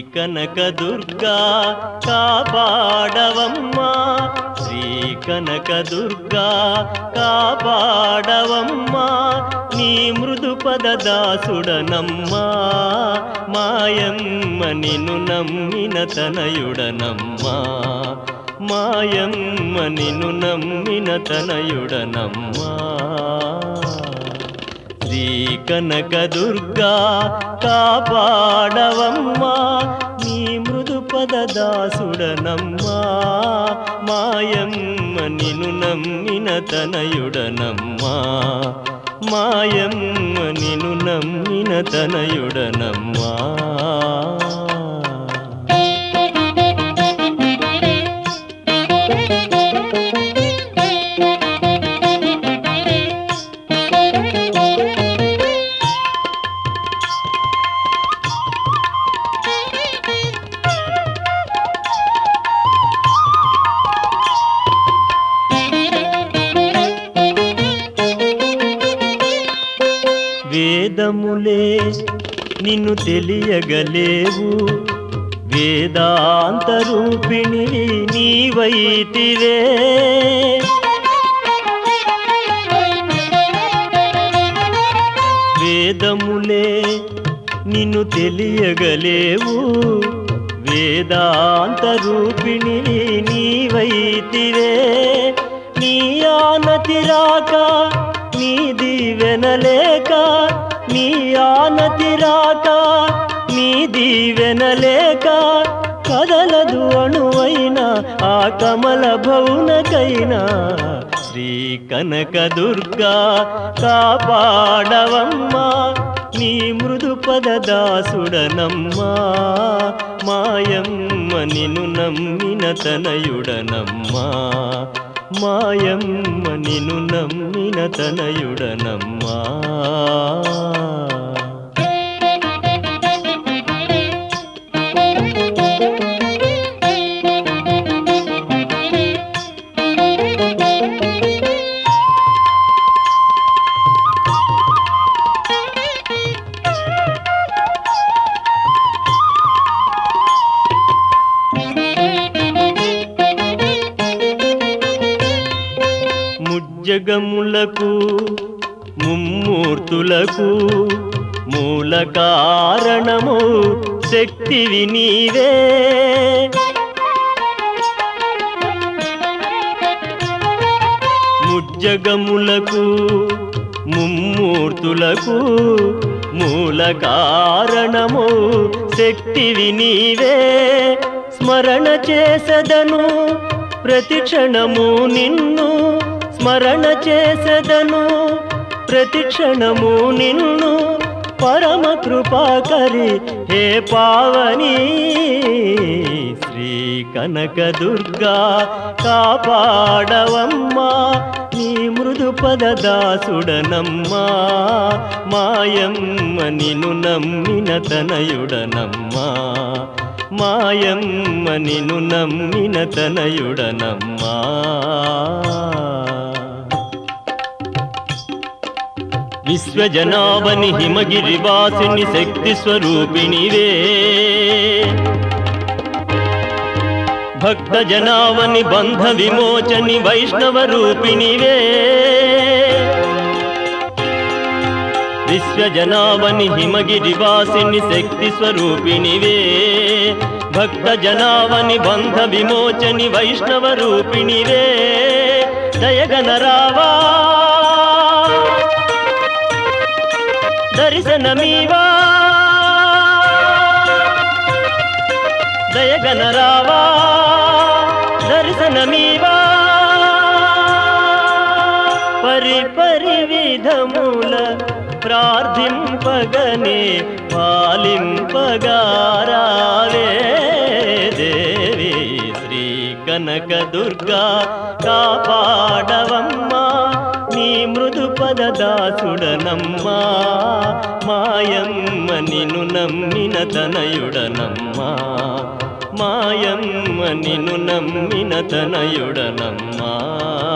కనకదుర్గా కాపాడవమ్మా శ్రీ కనకదుర్గా కాపాడవమ్మా నీ మృదు పదదాసుడనమ్మా మాయమ్మ నిన్ను నమ్మిన తనయుడనమ్మా మాయమ్మ నిన్ను నమ్మిన తనయుడనమ్మా శ్రీ కనకదుర్గా కాపాడవమ్మా నీ మృదు పదదాసుడనమ్మా మాయమ్మ నిన్ను నమ్మిన తనయుడనమ్మా మాయమ్మ నిన్ను నమ్మిన తనయుడనమ్మా వేదములే నిన్ను తెలియగలేవు వేదాంత రూపిణి నీవైతివే వేదములే నిన్ను తెలియగలేవు వేదాంత రూపిణి నీవైతివే నీ ఆనతి రాక నీ దీవెనలేక నీ ఆనతి రాక నీ దీవెనలేక కదలదు అణువైన ఆ కమల భౌనకైనా శ్రీ కనకదుర్గా కాపాడవమ్మా నీ మృదు పదదాసుడనమ్మా మాయమ్మ నిన్ను నమ్మిన తనయుడనమ్మా మాయమ్మ నిన్ను నమ్మిన తనయుడనమ్మా ముజ్జగములకు ముమ్మూర్తులకు మూల కారణము శక్తివి నీవే ముజ్జగములకు ముమ్మూర్తులకు మూల కారణము శక్తివి నీవే స్మరణ చేసదను ప్రతి క్షణము నిన్ను స్మరణ చేసదను ప్రతి క్షణము నిన్ను పరమ కృపాకరి హే పావని శ్రీ కనకదుర్గా కాపాడవమ్మా నీ మృదు పదదాసుడనమ్మా మాయమ్మ నిన్ను నమ్మిన తనయుడనమ్మా మాయమ్మ నిన్ను నమ్మిన తనయుడనమ్మా విశ్వజనాభని హిమగిరివాసిని శక్తి స్వరూపిణివే భక్త జనావని బంధ విమోచని వైష్ణవ రూపిణివే విశ్వజనావని హిమగిరివాసిని శక్తి స్వరూపిణివే భక్త జనావని బంధ విమోచని వైష్ణవ రూపిణివే దయగనరావా దర్శనమీవా దయగనరావా దర్శనమీవా పరి పరి విధముల ప్రార్థింపగనే పాలింపగారావే దేవి శ్రీ కనకదుర్గా కాపాడవమ్మా నీ మృదు పదదాసుడనమ్మా మాయమ్మ నిన్ను నమ్మిన తనయుడనమ్మా మాయమ్మ నిన్ను నమ్మిన తనయుడనమ్మా